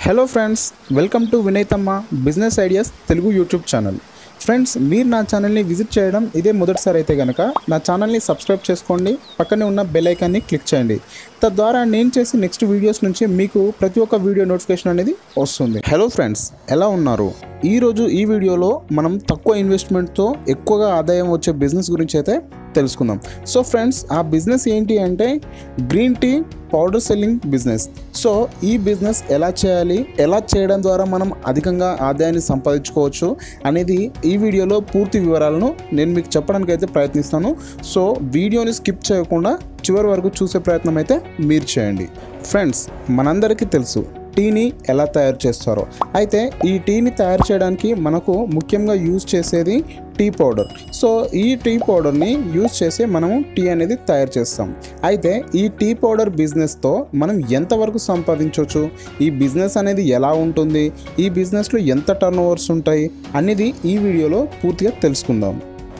hello friends welcome to Vinayatamma business ideas Telugu YouTube channel friends మీరు నా ఛానల్ని విజిట్ చేయడం ఇదే మొదటిసారి అయితే కనుక నా ఛానల్ని సబ్స్క్రైబ్ చేసుకోండి పక్కనే ఉన్న బెల్ ఐకాన్ని క్లిక్ చేయండి తద్వారా నేను చేసే నెక్స్ట్ వీడియోస్ నుంచి మీకు ప్రతి ఒక్క వీడియో నోటిఫికేషన్ అనేది వస్తుంది హలో ఫ్రెండ్స్ ఎలా ఉన్నారు ఈరోజు ఈ వీడియోలో మనం తక్కువ ఇన్వెస్ట్మెంట్తో ఎక్కువగా ఆదాయం వచ్చే బిజినెస్ గురించి అయితే తెలుసుకుందాం సో ఫ్రెండ్స్ ఆ బిజినెస్ ఏంటి అంటే green tea powder selling business so ఈ బిజినెస్ ఎలా చేయాలి ఎలా చేయడం ద్వారా మనం అధికంగా ఆదాయాన్ని సంపాదించుకోవచ్చు అనేది ఈ వీడియోలో పూర్తి వివరాలను నేను మీకు చెప్పడానికి అయితే ప్రయత్నిస్తాను సో వీడియోని స్కిప్ చేయకుండా చివరి వరకు చూసే ప్రయత్నం అయితే మీరు చేయండి ఫ్రెండ్స్ మనందరికీ తెలుసు టీని ఎలా తయారు చేస్తారో అయితే ఈ టీని తయారు చేయడానికి మనకు ముఖ్యంగా యూజ్ చేసేది టీ పౌడర్ సో ఈ టీ పౌడర్ని యూజ్ చేసి మనము టీ అనేది తయారు చేస్తాం అయితే ఈ టీ పౌడర్ బిజినెస్తో మనం ఎంతవరకు సంపాదించవచ్చు ఈ బిజినెస్ అనేది ఎలా ఉంటుంది ఈ బిజినెస్లో ఎంత టర్న్ ఓవర్స్ ఉంటాయి అనేది ఈ వీడియోలో పూర్తిగా తెలుసుకుందాం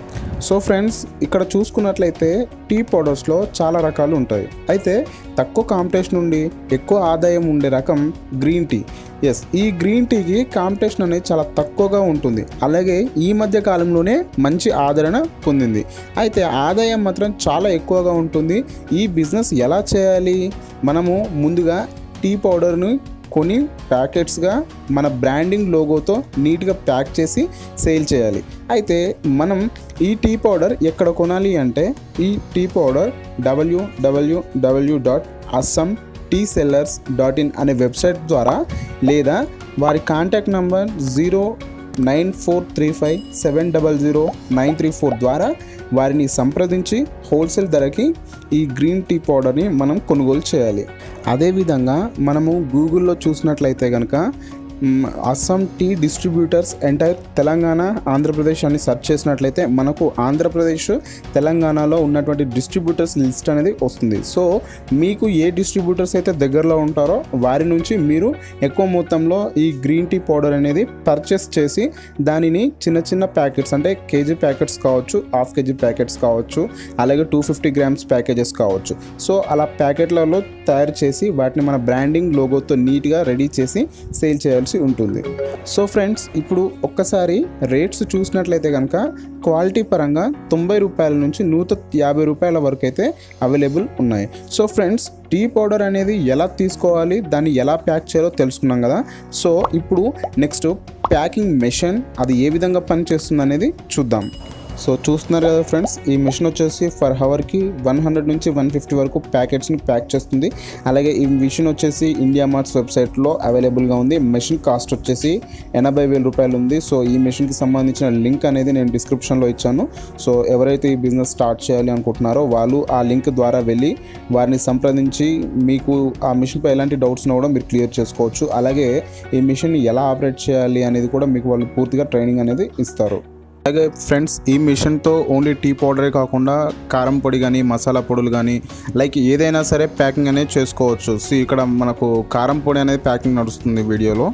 సో ఫ్రెండ్స్ ఇక్కడ చూసుకున్నట్లయితే టీ పౌడర్స్లో చాలా రకాలు ఉంటాయి అయితే తక్కువ కాంపిటీషన్ ఉండి ఎక్కువ ఆదాయం ఉండే రకం గ్రీన్ టీ ఎస్ ఈ గ్రీన్ టీకి కాంపిటీషన్ అనేది చాలా తక్కువగా ఉంటుంది అలాగే ఈ మధ్య కాలంలోనే మంచి ఆదరణ పొందింది అయితే ఆదాయం మాత్రం చాలా ఎక్కువగా ఉంటుంది ఈ బిజినెస్ ఎలా చేయాలి మనము ముందుగా టీ పౌడర్ని కొని ప్యాకెట్స్గా మన బ్రాండింగ్ లోగోతో నీట్గా ప్యాక్ చేసి సేల్ చేయాలి అయితే మనం ఈ టీ పౌడర్ ఎక్కడ కొనాలి అంటే ఈ tea powder WWW dot Assam tea sellers dot in అనే వెబ్సైట్ ద్వారా లేదా వారి contact number zero nine four three five seven double zero nine three four ద్వారా వారిని సంప్రదించి హోల్సేల్ ధరకి ఈ గ్రీన్ టీ పౌడర్ని మనం కొనుగోలు చేయాలి అదేవిధంగా మనము గూగుల్లో చూసినట్లయితే కనుక మ్, Assam tea distributors entire Telangana Andhra Pradesh అని సెర్చ్ చేసినట్లయితే మనకు ఆంధ్రప్రదేశ్ తెలంగాణలో ఉన్నటువంటి డిస్ట్రిబ్యూటర్స్ లిస్ట్ అనేది వస్తుంది సో మీకు ఏ డిస్ట్రిబ్యూటర్స్ అయితే దగ్గరలో ఉంటారో వారి నుంచి మీరు ఎక్కువ మొత్తంలో ఈ గ్రీన్ టీ పౌడర్ అనేది పర్చేస్ చేసి దానిని చిన్న చిన్న ప్యాకెట్స్ అంటే కేజీ ప్యాకెట్స్ కావచ్చు హాఫ్ కేజీ ప్యాకెట్స్ కావచ్చు అలాగే టూ ఫిఫ్టీ గ్రామ్స్ ప్యాకేజెస్ కావచ్చు సో అలా ప్యాకెట్లలో తయారు చేసి వాటిని మన బ్రాండింగ్ లోగోతో నీట్గా రెడీ చేసి సేల్ చేయాల్సి ఉంటుంది సో ఫ్రెండ్స్ ఇప్పుడు ఒక్కసారి రేట్స్ చూసినట్లయితే కనుక క్వాలిటీ పరంగా తొంభై రూపాయల నుంచి నూట యాభై రూపాయల వరకు అయితే అవైలబుల్ ఉన్నాయి సో ఫ్రెండ్స్ టీ పౌడర్ అనేది ఎలా తీసుకోవాలి దాన్ని ఎలా ప్యాక్ చేయాలో తెలుసుకున్నాం కదా సో ఇప్పుడు నెక్స్ట్ ప్యాకింగ్ మెషిన్ అది ఏ విధంగా పనిచేస్తుంది అనేది చూద్దాం సో చూస్తున్నారు కదా ఫ్రెండ్స్ ఈ మిషన్ వచ్చేసి ఫర్ హవర్కి వన్ హండ్రెడ్ నుంచి వన్ ఫిఫ్టీ వరకు ప్యాకెట్స్ని ప్యాక్ చేస్తుంది అలాగే ఈ మిషన్ వచ్చేసి ఇండియా మార్ట్స్ వెబ్సైట్లో అవైలబుల్గా ఉంది మెషిన్ కాస్ట్ వచ్చేసి ఎనభై వేల రూపాయలు ఉంది సో ఈ మెషిన్కి సంబంధించిన లింక్ అనేది నేను డిస్క్రిప్షన్లో ఇచ్చాను సో ఎవరైతే ఈ బిజినెస్ స్టార్ట్ చేయాలి అనుకుంటున్నారో వాళ్ళు ఆ లింక్ ద్వారా వెళ్ళి వారిని సంప్రదించి మీకు ఆ మిషన్పై ఎలాంటి డౌట్స్ ఉన్నా కూడా మీరు క్లియర్ చేసుకోవచ్చు అలాగే ఈ మిషన్ ఎలా ఆపరేట్ చేయాలి అనేది కూడా మీకు వాళ్ళు పూర్తిగా ట్రైనింగ్ అనేది ఇస్తారు అలాగే ఫ్రెండ్స్ ఈ మిషన్తో ఓన్లీ టీ పౌడరే కాకుండా కారం పొడి కానీ మసాలా పొడులు కానీ లైక్ ఏదైనా సరే ప్యాకింగ్ అనేది చేసుకోవచ్చు సో ఇక్కడ మనకు కారం పొడి అనేది ప్యాకింగ్ నడుస్తుంది వీడియోలో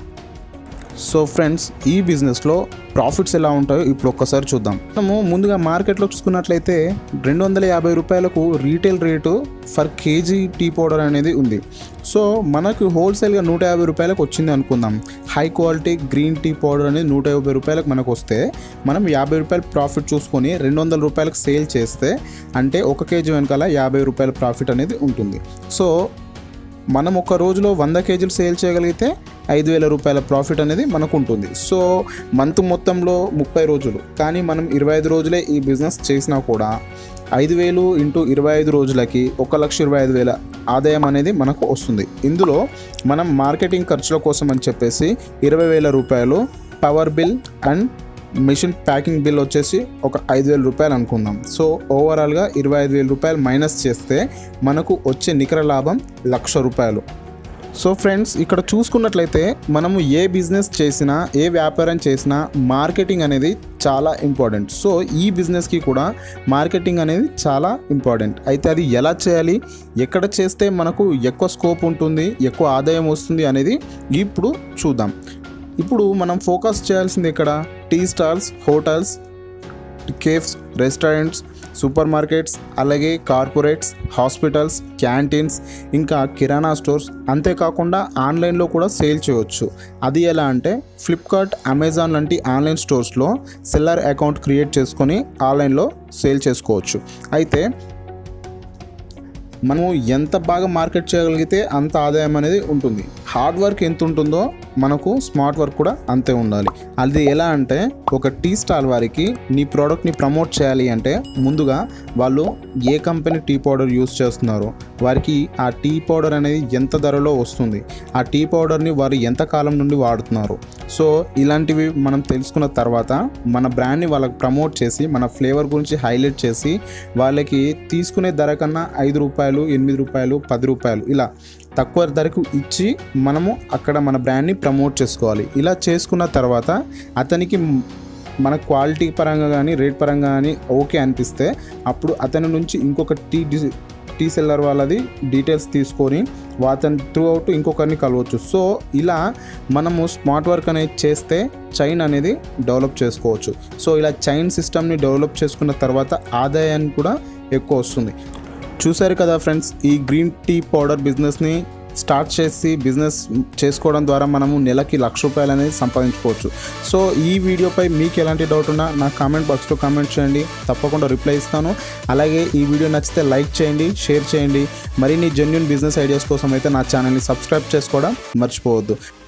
సో ఫ్రెండ్స్ ఈ బిజినెస్లో ప్రాఫిట్స్ ఎలా ఉంటాయో ఇప్పుడు ఒక్కసారి చూద్దాం మనము ముందుగా మార్కెట్లో చూసుకున్నట్లయితే రెండు వందల యాభై రూపాయలకు retail rate per KG tea powder అనేది ఉంది సో మనకు హోల్సేల్గా నూట యాభై రూపాయలకు వచ్చింది అనుకుందాం high quality green tea powder అనేది నూట యాభై రూపాయలకు మనకు వస్తే మనం యాభై రూపాయలు ప్రాఫిట్ చూసుకొని రెండు వందల రూపాయలకు సేల్ చేస్తే అంటే ఒక కేజీ వెనకాల యాభై రూపాయల ప్రాఫిట్ అనేది ఉంటుంది సో మనం ఒక రోజులో వంద కేజీలు సేల్ చేయగలిగితే ఐదు వేల రూపాయల ప్రాఫిట్ అనేది మనకు ఉంటుంది సో మంత్ మొత్తంలో ముప్పై రోజులు కానీ మనం ఇరవై ఐదు రోజులే ఈ బిజినెస్ చేసినా కూడా ఐదు వేలు ఇంటూ ఇరవై ఐదు రోజులకి ఒక లక్ష ఇరవై ఐదు వేల ఆదాయం అనేది మనకు వస్తుంది ఇందులో మనం మార్కెటింగ్ ఖర్చుల కోసం అని చెప్పేసి ఇరవై వేల రూపాయలు power bill and machine packing bill వచ్చేసి ఒక ఐదు వేల రూపాయలు అనుకుందాం సో ఓవరాల్గా ఇరవై ఐదు వేల రూపాయలు మైనస్ చేస్తే మనకు వచ్చే నికర లాభం లక్ష రూపాయలు సో ఫ్రెండ్స్ ఇక్కడ చూసుకున్నట్లయితే మనము ఏ బిజినెస్ చేసినా ఏ వ్యాపారం చేసినా మార్కెటింగ్ అనేది చాలా ఇంపార్టెంట్ సో ఈ బిజినెస్కి కూడా మార్కెటింగ్ అనేది చాలా ఇంపార్టెంట్ అయితే అది ఎలా చేయాలి ఎక్కడ చేస్తే మనకు ఎక్కువ స్కోప్ ఉంటుంది ఎక్కువ ఆదాయం వస్తుంది అనేది ఇప్పుడు చూద్దాం ఇప్పుడు మనం ఫోకస్ చేయాల్సింది ఇక్కడ tea stalls hotels cafes restaurants supermarkets అలాగే కార్పొరేట్స్ హాస్పిటల్స్ క్యాంటీన్స్ ఇంకా కిరాణా స్టోర్స్ అంతేకాకుండా ఆన్లైన్లో కూడా సేల్ చేయవచ్చు అది ఎలా అంటే ఫ్లిప్కార్ట్ అమెజాన్ లాంటి ఆన్లైన్ స్టోర్స్లో సెల్లర్ అకౌంట్ క్రియేట్ చేసుకొని ఆన్లైన్లో సేల్ చేసుకోవచ్చు అయితే మనము ఎంత బాగా మార్కెట్ చేయగలిగితే అంత ఆదాయం అనేది ఉంటుంది హార్డ్ వర్క్ ఎంత ఉంటుందో మనకు స్మార్ట్ వర్క్ కూడా అంతే ఉండాలి అది ఎలా అంటే ఒక టీ స్టాల్ వారికి నీ ప్రోడక్ట్ని ప్రమోట్ చేయాలి అంటే ముందుగా వాళ్ళు ఏ కంపెనీ టీ పౌడర్ యూస్ చేస్తున్నారో వారికి ఆ టీ పౌడర్ అనేది ఎంత ధరలో వస్తుంది ఆ టీ పౌడర్ని వారు ఎంత కాలం నుండి వాడుతున్నారు సో ఇలాంటివి మనం తెలుసుకున్న తర్వాత మన బ్రాండ్ని వాళ్ళకి ప్రమోట్ చేసి మన ఫ్లేవర్ గురించి హైలైట్ చేసి వాళ్ళకి తీసుకునే ధర కన్నా ఐదు రూపాయలు ఎనిమిది రూపాయలు పది రూపాయలు ఇలా తక్కువ ధరకు ఇచ్చి మనము అక్కడ మన బ్రాండ్ని ప్రమోట్ చేసుకోవాలి ఇలా చేసుకున్న తర్వాత అతనికి మన క్వాలిటీ పరంగా కానీ రేట్ పరంగా కానీ ఓకే అనిపిస్తే అప్పుడు అతని నుంచి ఇంకొక టీ డి- టీ సెల్లర్ వాళ్ళది డీటెయిల్స్ తీసుకొని అతని త్రూ అవుట్ ఇంకొకరిని కలవచ్చు సో ఇలా మనము స్మార్ట్ వర్క్ అనేది చేస్తే చైన్ అనేది డెవలప్ చేసుకోవచ్చు సో ఇలా చైన్ సిస్టమ్ని డెవలప్ చేసుకున్న తర్వాత ఆదాయాన్ని కూడా ఎక్కువ వస్తుంది చూశారు కదా ఫ్రెండ్స్ ఈ గ్రీన్ టీ పౌడర్ బిజినెస్ని స్టార్ట్ చేసి బిజినెస్ చేసుకోవడం ద్వారా మనము నెలకి లక్ష రూపాయలు అనేది సంపాదించుకోవచ్చు సో ఈ వీడియోపై మీకు ఎలాంటి డౌట్ ఉన్నా నా కామెంట్ బాక్స్లో కామెంట్ చేయండి తప్పకుండా రిప్లై ఇస్తాను అలాగే ఈ వీడియో నచ్చితే లైక్ చేయండి షేర్ చేయండి మరిన్ని జెన్యున్ బిజినెస్ ఐడియాస్ కోసం అయితే నా ఛానల్ని సబ్స్క్రైబ్ చేసుకోవడం మర్చిపోవద్దు